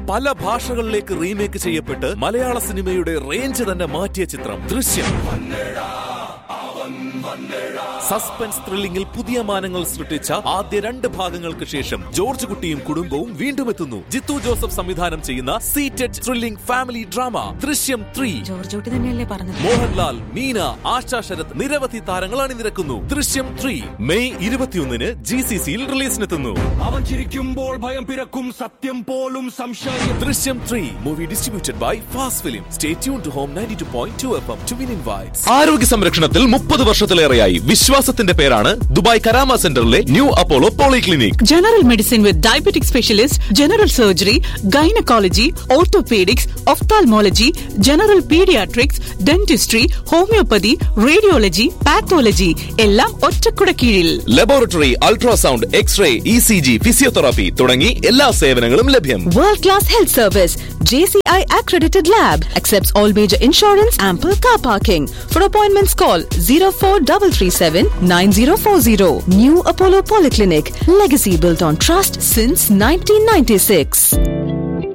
പല ഭാഷകളിലേക്ക് റീമേക്ക് ചെയ്യപ്പെട്ട് മലയാള സിനിമയുടെ റേഞ്ച് തന്നെ മാറ്റിയ ചിത്രം ദൃശ്യം സസ്പെൻസ് ത്രില്ലിംഗിൽ പുതിയ മാനങ്ങൾ സൃഷ്ടിച്ച ആദ്യ രണ്ട് ഭാഗങ്ങൾക്ക് ശേഷം ജോർജ് കുട്ടിയും കുടുംബവും വീണ്ടും എത്തുന്നു ജിത്തു ജോസഫ് സംവിധാനം ചെയ്യുന്ന seated thrilling family drama Drishyam three Georgekutty തന്നെയല്ലേ പറഞ്ഞത് മോഹൻലാൽ മീന ആശാ ശരത് നിരവധി താരങ്ങൾ അണിനിരക്കുന്നു ദൃശ്യം ത്രീ മെയ് ഇരുപത്തിയൊന്നിന് ജി സി സിയിൽ റിലീസിനെത്തുന്നു അവൻ ചിരിക്കുമ്പോൾ ഭയം പിറക്കും സത്യം പോലും സംശയം Drishyam three movie distributed by fast film stay tune to home ninety two point two F M to win invites ആരോഗ്യ സംരക്ഷണത്തിൽ മുപ്പത് വർഷത്തിലേറെയായി വിശ്വാസത്തിന്റെ പേരാണ് ദുബായ് കരാമ സെന്ററിലെ new Apollo polyclinic general medicine with diabetic specialist general surgery gynaecology orthopaedics ophthalmology general paediatrics dentistry homoeopathy radiology pathology എല്ലാം ഒറ്റക്കുട കീഴിൽ laboratory ultrasound X ray E C G physiotherapy തുടങ്ങി എല്ലാ സേവനങ്ങളും ലഭ്യം World class health service. JCI accredited lab. Accepts all major insurance. Ample car parking. For appointments, call 04337 9040. New Apollo Polyclinic. Legacy built on trust since 1996.